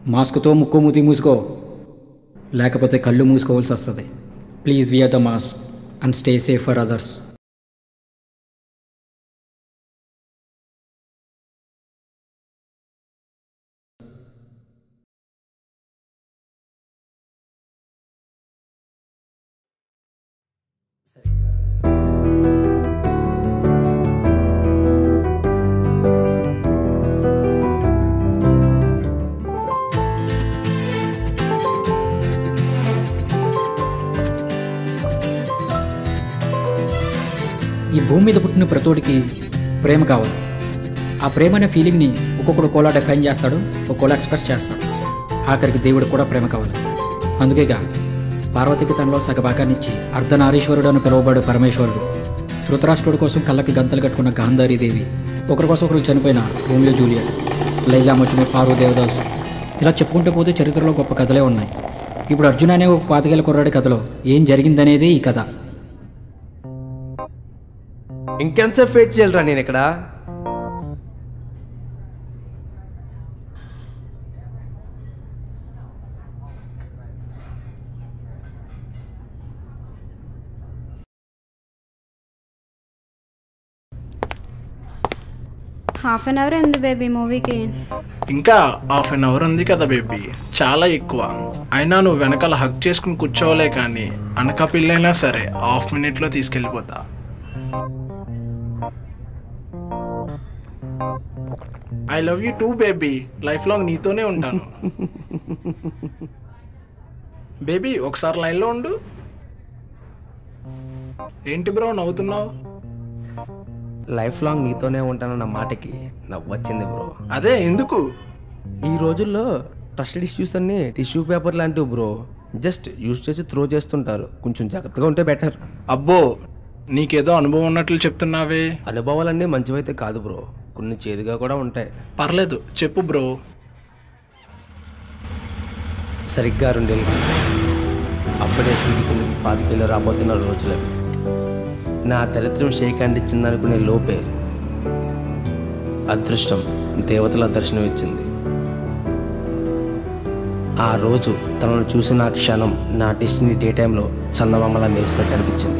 మాస్క్తో ముక్కు మూతి మూసుకో లేకపోతే కళ్ళు మూసుకోవాల్సి వస్తుంది please wear the mask and stay safe for others ఈ భూమి మీద పుట్టిన ప్రతోడికి ప్రేమ కావాలి ఆ ప్రేమ అనే ఫీలింగ్ని ఒక్కొక్కడు కోలా డిఫైన్ చేస్తాడు ఒక్కొక్కడు ఎక్స్ప్రెస్ చేస్తాడు ఆఖరికి దేవుడు కూడా ప్రేమ కావాలి అందుకేగా పార్వతికి తనలో సగభాగాన్నిచ్చి అర్ధనారీశ్వరుడు అని పిలువబడే పరమేశ్వరుడు ధృతరాష్ట్రుడి కోసం కళ్ళకి గంతలు కట్టుకున్న గాంధారీదేవి ఒకరి కోసం ఒకరు చనిపోయిన రోమియో జూలియట్ లైలా మజ్ను పార్వ దేవదాస్ ఇలా చెప్పుకుంటూ పోతే చరిత్రలో గొప్ప కథలే ఉన్నాయి ఇప్పుడు అర్జున్ అనే ఒక పాతికేల కుర్రాడి కథలో ఏం జరిగిందనేదే ఈ కథ ఇంకెంతసేపు వెయిట్ చేయాలరా నేను ఇక్కడ హాఫ్ అన్ అవర్ ఉంది బేబీ మూవీకి ఇంకా హాఫ్ అన్ అవర్ ఉంది కదా బేబీ చాలా ఎక్కువ అయినా నువ్వు వెనకాల హక్ చేసుకుని కూర్చోవలే కానీ అనక పిల్లైనా సరే హాఫ్ మినిట్లో తీసుకెళ్ళిపోతా I love you too baby life long నీతోనే ఉంటాను బేబీ ఒకసారి లైన్లో ఉండు ఏంటి బ్రో నవ్వుతున్నావు లైఫ్ లాంగ్ నీతోనే ఉంటానన్న మాటకి నవ్వొచ్చింది బ్రో అదే ఎందుకు ఈ రోజుల్లో ట్రస్టెడ్ ఇష్యూస్ అన్ని టిష్యూ పేపర్ లాంటివి బ్రో జస్ట్ యూస్ చేసి త్రో చేస్తుంటారు కొంచెం జాగ్రత్తగా ఉంటే బెటర్ అబ్బో నీకేదో అనుభవం ఉన్నట్లు చెప్తున్నావే అనుభవాలన్నీ మంచివైతే కాదు బ్రో కొన్ని చేదుగా కూడా ఉంటాయి పర్లేదు చెప్పు బ్రో సరిగ్గా రెండేళ్ళు అప్పుడే సిటీకి పాతికేళ్ళు రాబోతున్న రోజులవి నా దరిద్రం షేక్ హ్యాండ్ ఇచ్చిందనుకునే లోపే అదృష్టం దేవతల దర్శనం ఇచ్చింది ఆ రోజు తనను చూసిన ఆ క్షణం నా డిస్నీ డే టైంలో చందమామలా మెరిసినట్టు అనిపించింది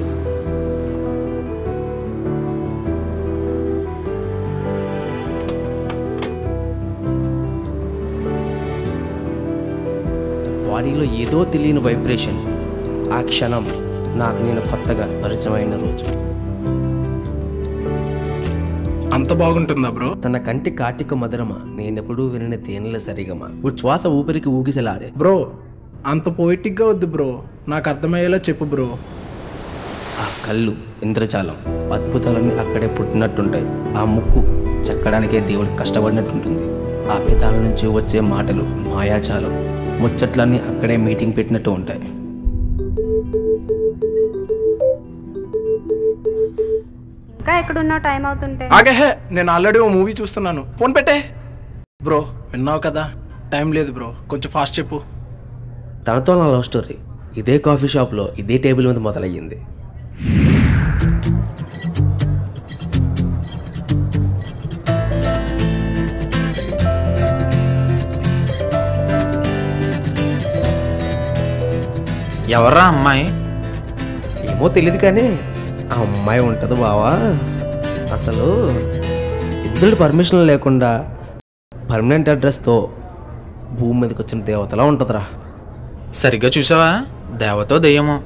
బాడీలో ఏదో తెలియని వైబ్రేషన్ ఆ క్షణం నాకు నేను కొత్తగా పరిచయమైన రోజు అంత బాగుంటుందా బ్రో తన కంటి కాటిక మధురమ నేనెప్పుడూ వినని తేనెల సరిగమ ఉచ్ఛ్వాస ఊపిరికి ఊగిసలాడే బ్రో అంత పోయిటిక్గా వద్దు బ్రో నాకు అర్థమయ్యేలా చెప్పు బ్రో ఆ కళ్ళు ఇంద్రజాలం అద్భుతాలన్నీ అక్కడే పుట్టినట్టుంటాయి ఆ ముక్కు చెక్కడానికే దేవుడు కష్టపడినట్టుంటుంది ఆ పెదాల నుంచి వచ్చే మాటలు మాయాజాలం ముచ్చట్లన్నీ అక్కడే మీటింగ్ పెట్టినట్టు ఉంటాయి ఇంకా ఎక్కడున్నావు టైం అవుతుంటే ఆగహే నేను ఆల్రెడీ ఓ మూవీ చూస్తున్నాను ఫోన్ పెట్టే బ్రో విన్నావు కదా టైం లేదు బ్రో కొంచెం ఫాస్ట్ చెప్పు తనతో నా లవ్ స్టోరీ ఇదే కాఫీ షాప్లో ఇదే టేబుల్ మీద మొదలయ్యింది ఎవర్రా అమ్మాయి ఏమో తెలియదు కానీ ఆ అమ్మాయి ఉంటుంది బావా అసలు ఇద్దరు పర్మిషన్ లేకుండా పర్మనెంట్ అడ్రస్తో భూమి మీదకి వచ్చిన దేవతలా ఉంటుందిరా సరిగ్గా చూసావా దేవతో దెయ్యమో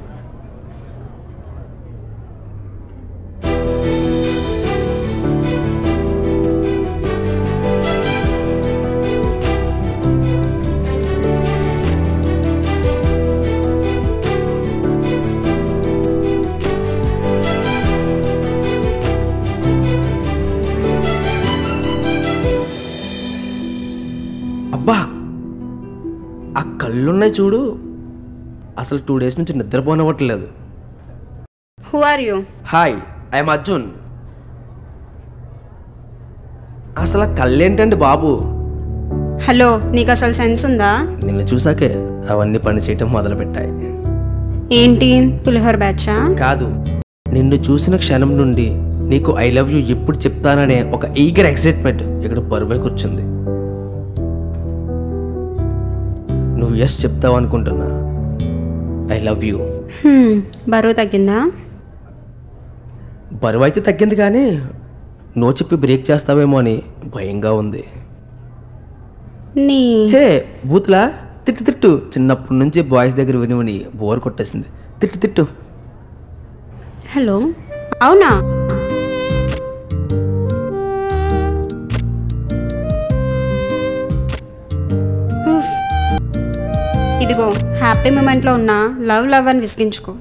అబ్బా ఆ కళ్ళున్నాయి చూడు అసలు టూ డేస్ నుంచి నిద్రపోనివ్వట్లేదు who are you hi I'm Arjun అసలు ఆ కళ్ళేంటండి బాబు హలో నీకు అసలు సెన్స్ ఉందా నిన్ను చూసాకే అవన్నీ పని చేయటం మొదలుపెట్టాయి ఏంటి పులిహోర బ్యాచా కాదు నిన్ను చూసిన క్షణం నుండి నీకు ఐ లవ్ యూ ఎప్పుడు చెప్తాననే ఒక ఈగర్ ఎక్సైట్మెంట్ ఇక్కడ బరువై కూర్చుంది నువ్వు ఎస్ చెప్తావు అనుకుంటున్నా ఐ లవ్ యూ హ్మ్, బరువు తగ్గిందా బరువు అయితే తగ్గింది కానీ నో చెప్పి బ్రేక్ చేస్తావేమో అని భయంగా ఉంది నీ హే బూత్లా తిట్టు తిట్టు చిన్నప్పటి నుంచి బాయ్స్ దగ్గర విని విని బోర్ కొట్టేసింది తిట్టు తిట్టు హలో అవునా ఉఫ్. ఇదిగో హ్యాపీ మూమెంట్లో ఉన్న లవ్ లవ్ అని విసిగించుకో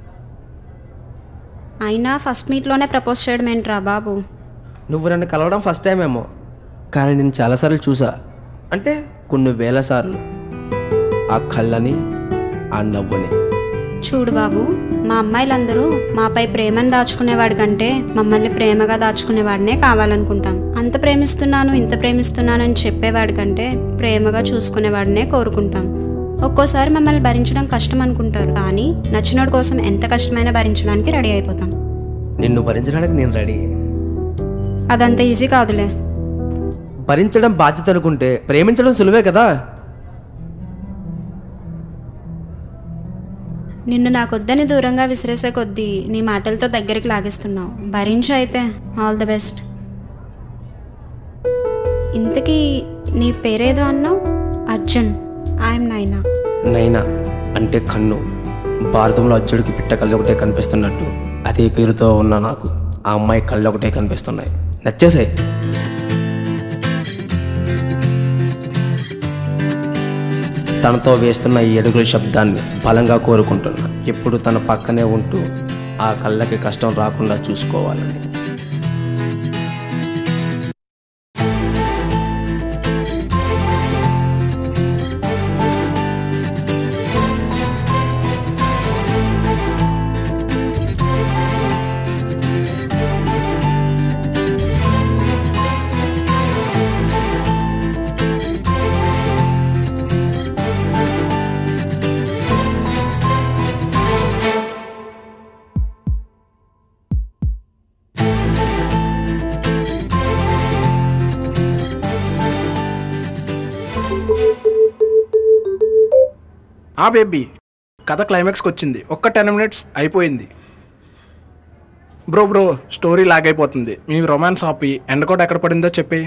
అయినా ఫస్ట్ మీట్లోనే ప్రపోజ్ చేయడం ఏంట్రా బాబు నువ్వు నన్ను కలవడం ఫస్ట్ టైం ఏమో కానీ నేను చాలాసార్లు చూసా అంటే కొన్ని వేల సార్లు ఆ కళ్ళని ఆ నవ్వుని చూడు బాబు మా అమ్మాయిలందరూ మాపై ప్రేమను దాచుకునేవాడి కంటే మమ్మల్ని ప్రేమగా దాచుకునేవాడినే కావాలనుకుంటాం అంత ప్రేమిస్తున్నాను ఇంత ప్రేమిస్తున్నానని చెప్పేవాడి కంటే ప్రేమగా చూసుకునేవాడినే కోరుకుంటాం ఒక్కోసారి మమ్మల్ని భరించడం కష్టం అనుకుంటారు కానీ నచ్చినోడి కోసం ఎంత కష్టమైనా భరించడానికి రెడీ అయిపోతాం నిన్ను భరించడానికి నేను రెడీ అదంత ఈజీ కాదులే భరించడం బాధ్యత అనుకుంటే ప్రేమించడం సులువే కదా నిన్ను నాకొద్దని దూరంగా విసిరేసే కొద్దీ నీ మాటలతో దగ్గరికి లాగేస్తున్నావు భరించు అయితే ఆల్ ద బెస్ట్ ఇంతకీ నీ పేరేదో అన్నావు అర్జున్ ఐఎమ్ నైనా నైనా అంటే కన్ను భారతంలో అచ్చుడికి పిట్ట కళ్ళు ఒకటే కనిపిస్తున్నట్టు అదే పేరుతో ఉన్న నాకు ఆ అమ్మాయి కళ్ళు ఒకటే కనిపిస్తున్నాయి నచ్చేసాయి తనతో వేస్తున్న ఈ అడుగుల శబ్దాన్ని బలంగా కోరుకుంటున్నా ఎప్పుడు తన పక్కనే ఉంటూ ఆ కళ్ళకి కష్టం రాకుండా చూసుకోవాలని ఆ బేబీ కథ క్లైమాక్స్కి వచ్చింది ఒక్క టెన్ మినిట్స్ అయిపోయింది బ్రో బ్రో స్టోరీ లాగ్ అయిపోతుంది మీ రొమాన్స్ ఆపి ఎండకోట ఎక్కడ పడిందో చెప్పి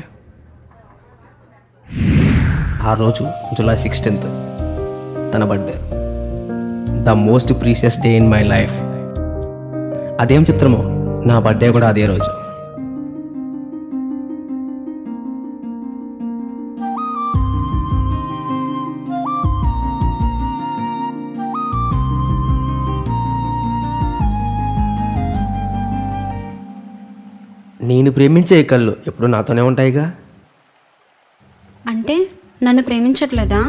ఆ రోజు జూలై సిక్స్టీన్త్ తన birthday the most precious day in my life అదేం చిత్రమో నా బర్త్డే కూడా అదే రోజు నేను ప్రేమించే ఈ కళ్ళు ఎప్పుడు నాతోనే ఉంటాయిగా అంటే నన్ను ప్రేమించట్లేదా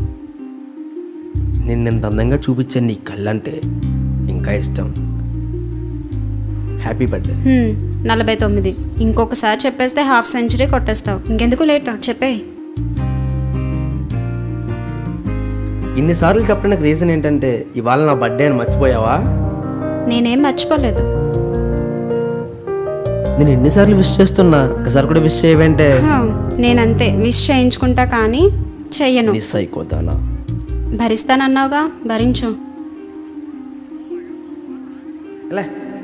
నిన్నెంత అందంగా చూపించే నీ కళ్ళంటే ఇంకా ఇష్టం హ్యాపీ బర్త్డే హ్మ్, నలభై తొమ్మిది ఇంకొకసారి చెప్పేస్తే హాఫ్ సెంచరీ కొట్టేస్తావు ఇంకెందుకు లేట్ చెప్పేయి ఇన్నిసార్లు చెప్పడానికి రీజన్ ఏంటంటే ఇవాళ నా బర్త్డే అని మర్చిపోయావా నేనేం మర్చిపోలేదు నేను ఎన్నిసార్లు విష్ చేస్తున్నా ఒకసారి కూడా విష్ చేయవంటే హా, నేనంతే విష్ చేయించుకుంటా కానీ చెయ్యను మిస్ అయిపోతానా భరిస్తానన్నావుగా భరించు ఎలా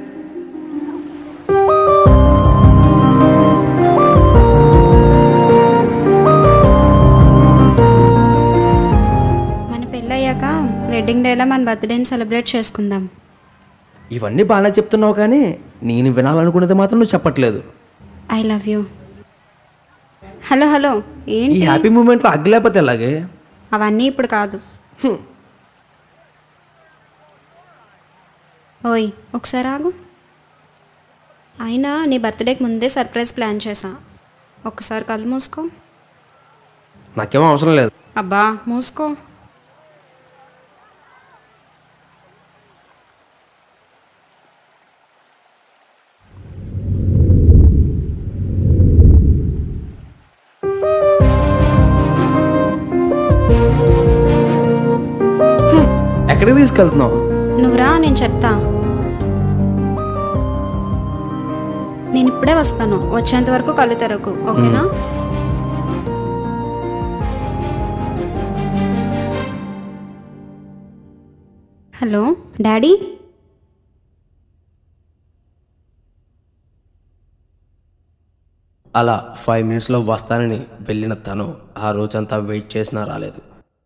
మన పెళ్ళయ్యాక వెడ్డింగ్ డేలో మన బర్త్డేని సెలబ్రేట్ చేసుకుందాం ఇవన్నీ బాగానే చెప్తున్నావు కానీ నేను వినాలనుకున్నది మాత్రం నువ్వు చెప్పట్లేదు I love you hello hello ఈ ఏంటి హ్యాపీ మూమెంట్లో అగ్గి లేకపోతే ఎలాగే అవన్నీ ఇప్పుడు కాదు హ్మ్. ఓయ్ ఒకసారి ఆగు అయినా నీ బర్త్డేకి ముందే సర్ప్రైజ్ ప్లాన్ చేసా ఒక్కసారి కళ్ళు మూసుకో నాకేమో అవసరం లేదు అబ్బా మూసుకో ఎక్కడికి తీసుకెళ్తున్నావు నువ్వురా నేను చెప్తా నేను ఇప్పుడే వస్తాను వచ్చేంత వరకు కళ్ళు తెరకు ఓకేనా హలో డాడీ అలా ఫైవ్ మినిట్స్లో వస్తానని వెళ్ళిన తను ఆ రోజంతా వెయిట్ చేసినా రాలేదు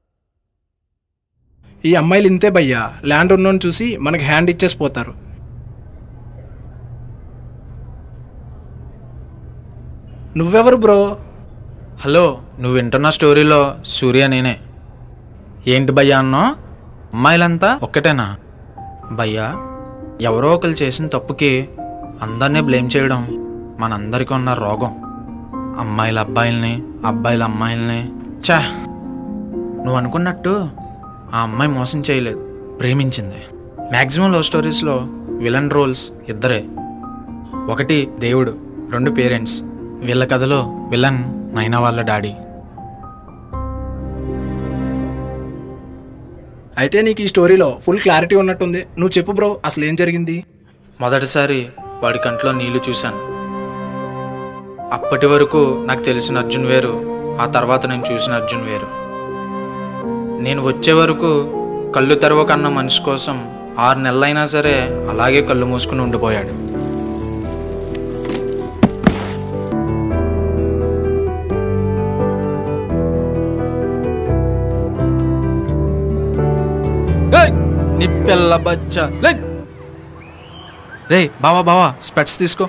ఈ అమ్మాయిలు ఇంతే భయ్యా ల్యాండ్ ఉన్నోని చూసి మనకి హ్యాండ్ ఇచ్చేసి పోతారు నువ్వెవరు బ్రో హలో నువ్వు వింటున్న స్టోరీలో సూర్య నేనే ఏంటి భయ్యా అన్నో అమ్మాయిలంతా ఒక్కటేనా భయ్యా ఎవరో ఒకరు చేసిన తప్పుకి అందరినీ బ్లేమ్ చేయడం మనందరికీ ఉన్న రోగం అమ్మాయిల అబ్బాయిల్ని అబ్బాయిల అమ్మాయిల్ని చా నువ్వు అనుకున్నట్టు ఆ అమ్మాయి మోసం చేయలేదు ప్రేమించింది మ్యాక్సిమం లవ్ స్టోరీస్లో విలన్ రోల్స్ ఇద్దరే ఒకటి దేవుడు రెండు పేరెంట్స్ వీళ్ళ కథలో విలన్ నైనా వాళ్ళ డాడీ అయితే నీకు ఈ స్టోరీలో ఫుల్ క్లారిటీ ఉన్నట్టుంది నువ్వు చెప్పు బ్రో అసలు ఏం జరిగింది మొదటిసారి వాడి కంట్లో నీళ్లు చూశాను అప్పటి వరకు నాకు తెలిసిన అర్జున్ వేరు ఆ తర్వాత నేను చూసిన అర్జున్ వేరు నేను వచ్చే వరకు కళ్ళు తెరవకన్న మనిషి కోసం ఆరు నెలలైనా సరే అలాగే కళ్ళు మూసుకుని ఉండిపోయాడు ఏయ్! నీ పిల్ల బచ్చ లే రే బావా బావా స్పెట్స్ తీసుకో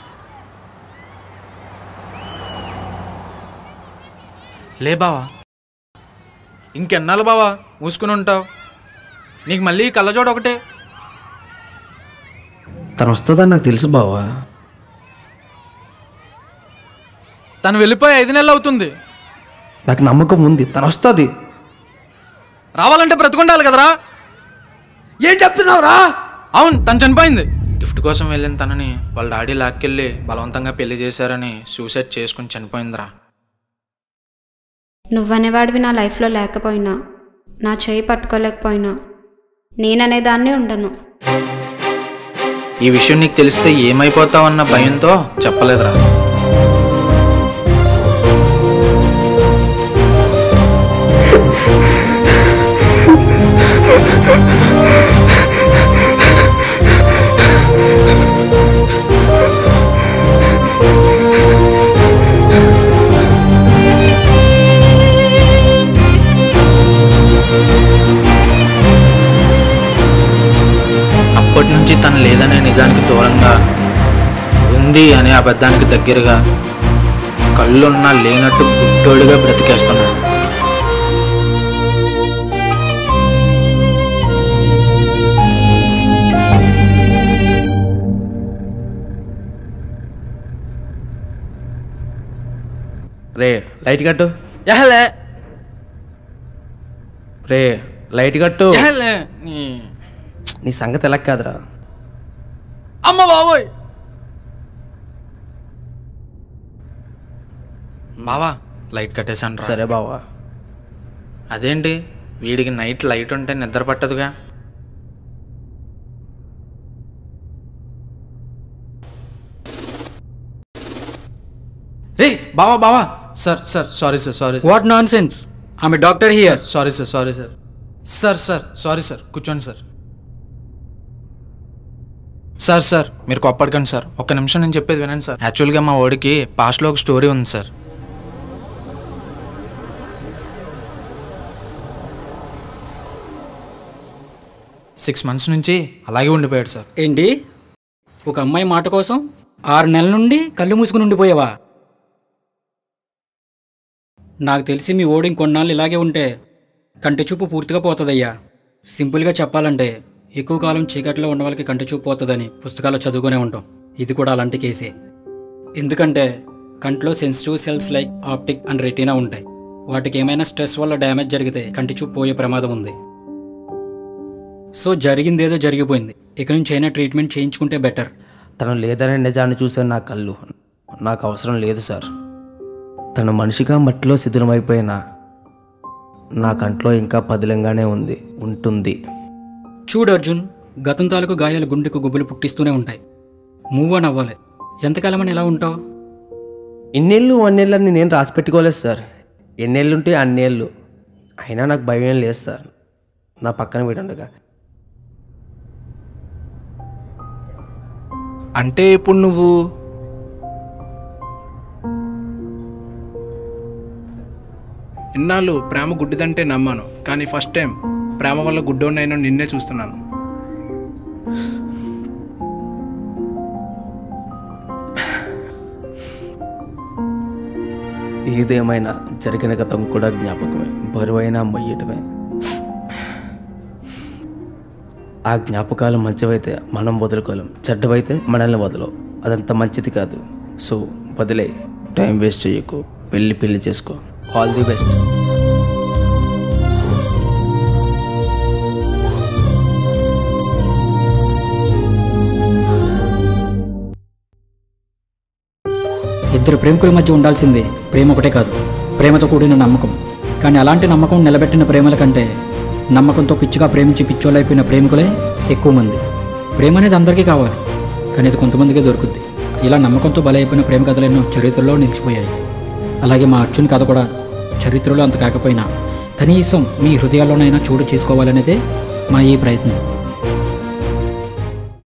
లే బావా ఇంకెన్నాళ్ళు బావా మూసుకుని ఉంటావు నీకు మళ్ళీ కళ్ళజోడు ఒకటే తను వస్తుందని నాకు తెలుసు బావా తను వెళ్ళిపోయి ఐదు నెలలు అవుతుంది నాకు నమ్మకం ఉంది తను వస్తుంది రావాలంటే బ్రతుకుండాలి కదరా ఏం చెప్తున్నావురా అవును తను చనిపోయింది గిఫ్ట్ కోసం వెళ్ళిన తనని వాళ్ళ డాడీ లాక్కెళ్ళి బలవంతంగా పెళ్లి చేశారని సూసైడ్ చేసుకుని చనిపోయిందిరా నువ్వనేవాడివి నా లైఫ్లో లేకపోయినా నా చేయి పట్టుకోలేకపోయినా నేననే దాన్ని ఉండను ఈ విషయం నీకు తెలిస్తే ఏమైపోతావన్న భయంతో చెప్పలేదురా అప్పటి నుంచి తను లేదనే నిజానికి దూరంగా ఉంది అనే అబద్ధానికి దగ్గరగా కళ్ళున్నా లేనట్టు గుడ్డోడిగా బ్రతికేస్తున్నాడు రే లైట్ కట్టు ఎహలే రే లైట్ కట్టు ఎహలే నీ- నీ సంగతి ఎలా కాదురా అమ్మ బాబోయ్ బావా లైట్ కట్టేశాను రా సరే బావా అదేంటి వీడికి నైట్ లైట్ ఉంటే నిద్ర పట్టదుగా రే బావా బావా sir sir sorry sir sorry what nonsense ఆమె doctor here sorry sir sorry sir sir sir sorry sir కూర్చోండి సార్ సార్ సార్ మీరు కొప్పడకండి సార్ ఒక్క నిమిషం నేను చెప్పేది వినండి సార్ యాక్చువల్గా మా వాడికి పాస్ట్లో ఒక స్టోరీ ఉంది సార్ సిక్స్ మంత్స్ నుంచి అలాగే ఉండిపోయాడు సార్ ఏంటి ఒక అమ్మాయి మాట కోసం ఆరు నెలల నుండి కళ్ళు మూసుకుని ఉండిపోయావా నాకు తెలిసి మీ ఓడి ఇంకొన్నాళ్ళు ఇలాగే ఉంటే కంటి చూపు పూర్తిగా పోతుందయ్యా సింపుల్గా చెప్పాలంటే ఎక్కువ కాలం చీకట్లో ఉన్న వాళ్ళకి కంటి చూపు పోతుందని పుస్తకాల్లో చదువుకునే ఉంటాం ఇది కూడా అలాంటి కేసే ఎందుకంటే కంట్లో sensitive cells like optic and retina ఉంటాయి వాటికి ఏమైనా స్ట్రెస్ వల్ల డ్యామేజ్ జరిగితే కంటి చూపు పోయే ప్రమాదం ఉంది సో జరిగిందేదో జరిగిపోయింది ఇక నుంచి అయినా ట్రీట్మెంట్ చేయించుకుంటే బెటర్ తను లేదనే నిజాన్ని చూసే నా కళ్ళు నాకు అవసరం లేదు సార్ తను మనిషిగా మట్టిలో శిథిలమైపోయిన నా కంట్లో ఇంకా పదిలంగానే ఉంది ఉంటుంది చూడు అర్జున్ గతం తాలూకు గాయాలు గుండెకు గుబులు పుట్టిస్తూనే ఉంటాయి మూవ్ ఆన్ అవ్వాలి ఎంతకాలమని ఎలా ఉంటావు ఇన్నేళ్ళు అన్నేళ్ళని నేను రాసి పెట్టుకోలేదు సార్ ఎన్నేళ్ళుంటే అన్నేళ్ళు అయినా నాకు భయం ఏం లేదు సార్ నా పక్కన వీడుండగా అంటే ఇప్పుడు నువ్వు ఇన్నాళ్ళు ప్రేమ గుడ్డిదంటే నమ్మాను కానీ ఫస్ట్ టైం ప్రేమ వల్ల గుడ్డోనైనా నిన్నే చూస్తున్నాను ఏదేమైనా జరిగిన గతం కూడా జ్ఞాపకమే బరువైనా మొయ్యటమే ఆ జ్ఞాపకాలు మంచివైతే మనం వదులుకోలేం చెడ్డవైతే మనల్ని వదలవు అదంత మంచిది కాదు సో వదిలే టైం వేస్ట్ చేయకు పెళ్ళి పెళ్లి చేసుకో ఆల్ ది బెస్ట్ ఇద్దరు ప్రేమికుల మధ్య ఉండాల్సింది ప్రేమ ఒకటే కాదు ప్రేమతో కూడిన నమ్మకం కానీ అలాంటి నమ్మకం నిలబెట్టిన ప్రేమల కంటే నమ్మకంతో పిచ్చిగా ప్రేమించి పిచ్చోళ్ళైపోయిన ప్రేమికులే ఎక్కువ మంది ప్రేమ అనేది అందరికీ కావాలి కానీ ఇది కొంతమందికే దొరుకుద్ది ఇలా నమ్మకంతో బలైపోయిన ప్రేమ కథలు ఎన్నో చరిత్రలో నిలిచిపోయాయి అలాగే మా అర్జున్ కథ కూడా చరిత్రలో అంత కాకపోయినా కనీసం మీ హృదయాల్లోనైనా చోటు చేసుకోవాలనేదే మా ఈ ప్రయత్నం